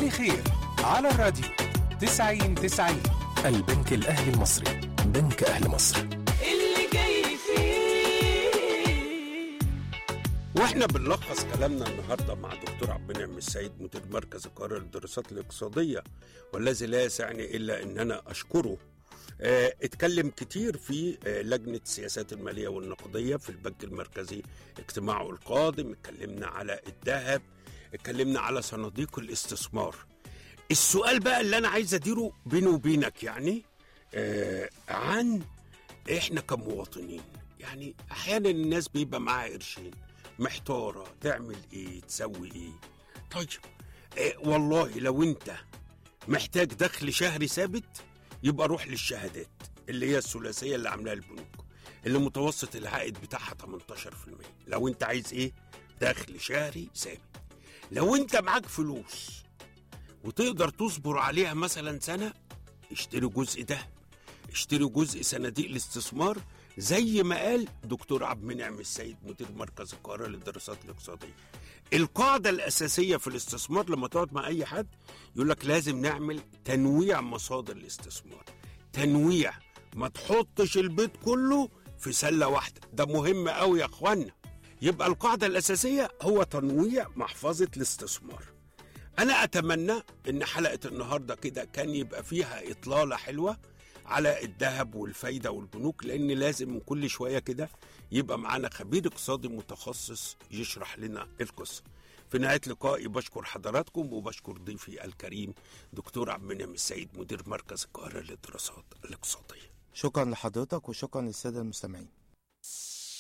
صباح خير على الراديو 90 90 البنك الأهلي المصري بنك أهل مصر اللي جاي فيه واحنا بنلخص كلامنا النهارده مع دكتور عبد المنعم السيد مدير مركز القاهره للدراسات الاقتصاديه والذي لا يسعني الا ان انا اشكره آه، اتكلم كتير في آه، لجنة السياسات المالية والنقدية في البنك المركزي اجتماعه القادم اتكلمنا على الذهب اتكلمنا على صناديق الاستثمار السؤال بقى اللي انا عايز اديره بيني وبينك يعني آه عن احنا كمواطنين يعني احيانا الناس بيبقى معاها قرشين محتاره تعمل ايه تسوي ايه طيب آه والله لو انت محتاج دخل شهري ثابت يبقى روح للشهادات اللي هي الثلاثيه اللي عاملاها البنوك اللي متوسط العائد بتاعها 18% لو انت عايز ايه دخل شهري ثابت لو انت معاك فلوس وتقدر تصبر عليها مثلا سنه اشتري جزء دهب اشتري جزء صناديق الاستثمار زي ما قال دكتور عبد المنعم السيد مدير مركز القاهره للدراسات الاقتصاديه القاعده الاساسيه في الاستثمار لما تقعد مع اي حد يقول لك لازم نعمل تنويع مصادر الاستثمار تنويع ما تحطش البيت كله في سله واحده ده مهم قوي يا اخوانا يبقى القاعده الاساسيه هو تنويع محفظه الاستثمار انا اتمنى ان حلقه النهارده كده كان يبقى فيها اطلاله حلوه على الذهب والفايده والبنوك لان لازم من كل شويه كده يبقى معانا خبير اقتصادي متخصص يشرح لنا القصه في نهايه لقائي بشكر حضراتكم وبشكر ضيفي الكريم دكتور عبد المنعم السيد مدير مركز القاهره للدراسات الاقتصاديه شكرا لحضرتك وشكرا للساده المستمعين